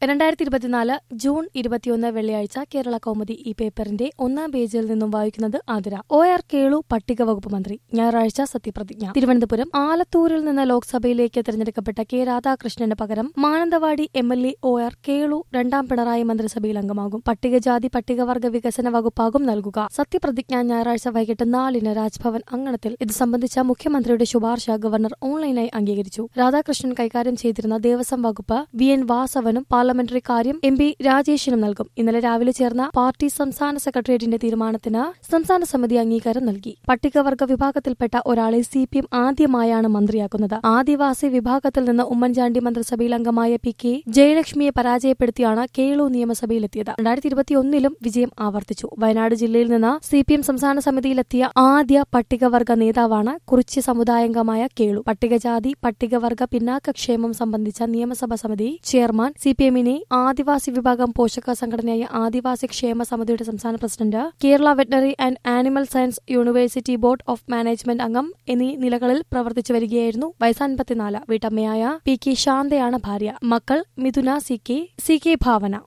രണ്ടായിരത്തി ഇരുപത്തിനാല് ജൂൺ ഇരുപത്തിയൊന്ന് വെള്ളിയാഴ്ച കേരള കൗമുദി ഈ പേപ്പറിന്റെ ഒന്നാം പേജിൽ നിന്നും വായിക്കുന്നത് ആതിര ഒ ആർ കേളു പട്ടിക വകുപ്പ് മന്ത്രി ഞായറാഴ്ച സത്യപ്രതിജ്ഞ തിരുവനന്തപുരം ആലത്തൂരിൽ നിന്ന് ലോക്സഭയിലേക്ക് തെരഞ്ഞെടുക്കപ്പെട്ട കെ രാധാകൃഷ്ണന് പകരം Mananthavady M L A O R Kelu രണ്ടാം പിണറായി മന്ത്രിസഭയിൽ അംഗമാകും പട്ടികജാതി പട്ടികവർഗ വികസന വകുപ്പാകും നൽകുക സത്യപ്രതിജ്ഞ ഞായറാഴ്ച വൈകിട്ട് നാലിന് രാജ്ഭവൻ അങ്കണത്തിൽ ഇത് സംബന്ധിച്ച മുഖ്യമന്ത്രിയുടെ ശുപാർശ ഗവർണർ ഓൺലൈനായി അംഗീകരിച്ചു രാധാകൃഷ്ണൻ കൈകാര്യം ചെയ്തിരുന്ന ദേവസ്വം വകുപ്പ് വി എൻ വാസവനും പാർലമെന്ററി കാര്യം എം പി രാജേഷിനും നൽകും ഇന്നലെ രാവിലെ ചേർന്ന പാർട്ടി സംസ്ഥാന സെക്രട്ടേറിയറ്റിന്റെ തീരുമാനത്തിന് സംസ്ഥാന സമിതി അംഗീകാരം നൽകി പട്ടികവർഗ വിഭാഗത്തിൽപ്പെട്ട ഒരാളെ സി പി എം ആദ്യമായാണ് മന്ത്രിയാക്കുന്നത് ആദിവാസി വിഭാഗത്തിൽ നിന്ന് ഉമ്മൻചാണ്ടി മന്ത്രിസഭയിൽ അംഗമായ പി കെ ജയലക്ഷ്മിയെ പരാജയപ്പെടുത്തിയാണ് കേളു നിയമസഭയിലെത്തിയത് രണ്ടായിരത്തി ഇരുപത്തിയൊന്നിലും വിജയം ആവർത്തിച്ചു വയനാട് ജില്ലയിൽ നിന്ന് സി പി എം സംസ്ഥാന സമിതിയിലെത്തിയ ആദ്യ പട്ടികവർഗ നേതാവാണ് കുറിച്യ സമുദായാംഗമായ കേളു പട്ടികജാതി പട്ടികവർഗ പിന്നാക്കക്ഷേമം സംബന്ധിച്ച നിയമസഭാ സമിതി ചെയർമാൻ സി പി എമ്മിനെ ആദിവാസി വിഭാഗം പോഷക സംഘടനയായ ആദിവാസി ക്ഷേമ സമിതിയുടെ സംസ്ഥാന president Kerala veterinary and animal science university board of management അംഗം എന്നീ നിലകളിൽ പ്രവർത്തിച്ചു വരികയായിരുന്നു വയസ്സ് അൻപത്തിനാല് വീട്ടമ്മയായ പി കെ ശാന്തയാണ് ഭാര്യ മക്കൾ Mithuna C K C K ഭാവന